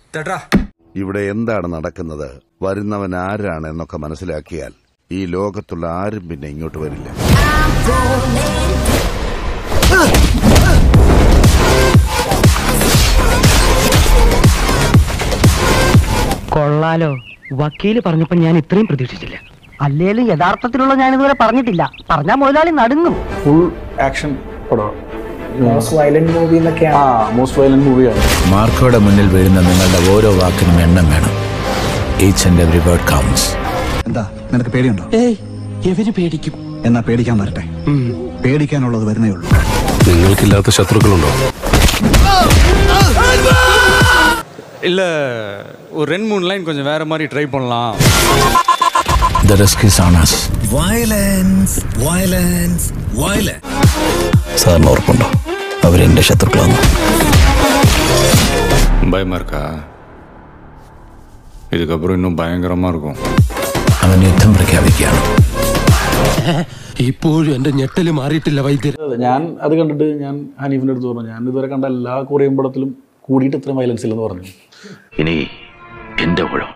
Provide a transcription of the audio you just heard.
ചേട്ടാ ഇവിടെ എന്താണ് നടക്കുന്നത് വരുന്നവൻ ആരാണ് എന്നൊക്കെ മനസ്സിലാക്കിയാൽ ഈ ലോകത്തുള്ള ആരും പിന്നെ ഇങ്ങോട്ട് വരില്ല കൊള്ളാലോ വക്കീല് പറഞ്ഞപ്പോ ഞാൻ ഇത്രയും പ്രതീക്ഷിച്ചില്ല അല്ലേലും യഥാർത്ഥത്തിലുള്ള ഞാൻ ഇതുവരെ പറഞ്ഞിട്ടില്ല പറഞ്ഞാ മുതലാളി നടുങ്ങും ഫുൾ ആക്ഷൻ പടമാണ് മോസ്റ്റ് വയലന്റ് മൂവി എന്നൊക്കെയാണ് ആ മോസ്റ്റ് വയലന്റ് മൂവിയാണ് മാർക്കോയുടെ മുന്നിൽ വീഴുന്ന നിങ്ങളുടെ ഓരോ വാക്കിനും എണ്ണം വേണം each and every word counts എന്താ നിനക്ക് പേടിയുണ്ടോ ഏയ് എവര് പേടിക്കും എന്നാ പേടിക്കാൻ വരട്ടെ പേടിക്കാനുള്ളത് വരുന്നേ ഉള്ളൂ നിങ്ങൾക്കില്ലാത്ത ശത്രുക്കളുണ്ടോ இல்ல ஒரு ரெண்டு மூணு லைன் கொஞ்சம் வேற மாதிரி ட்ரை பண்ணலாம் the risk is on us violence violence violence സാറിന് ഓർപ്പുണ്ടോ അവരെന്റെ ശത്രുക്കളാണ് பயமா இருக்கா இதுக்கப்புறம் இன்னும் பயங்கரமா இருக்கும் അവൻ യുദ്ധം പ്രഖ്യാപിക്കുകയാണ് ഇപ്പോഴും എന്റെ ഞെട്ടല് മാറിയിട്ടില്ല വൈദ്യർ അതെ, ഞാൻ അത് കണ്ടിട്ട് ഞാൻ ഹനീഫിന്റെ അടുത്ത് പറഞ്ഞു ഞാൻ ഇതുവരെ കണ്ട എല്ലാ കൊറിയൻ പടത്തിലും കൂടിയിട്ട് ഇത്രയും വയലൻസ് ഇല്ലെന്ന് പറഞ്ഞു ഇനി എന്റെ ഊഴം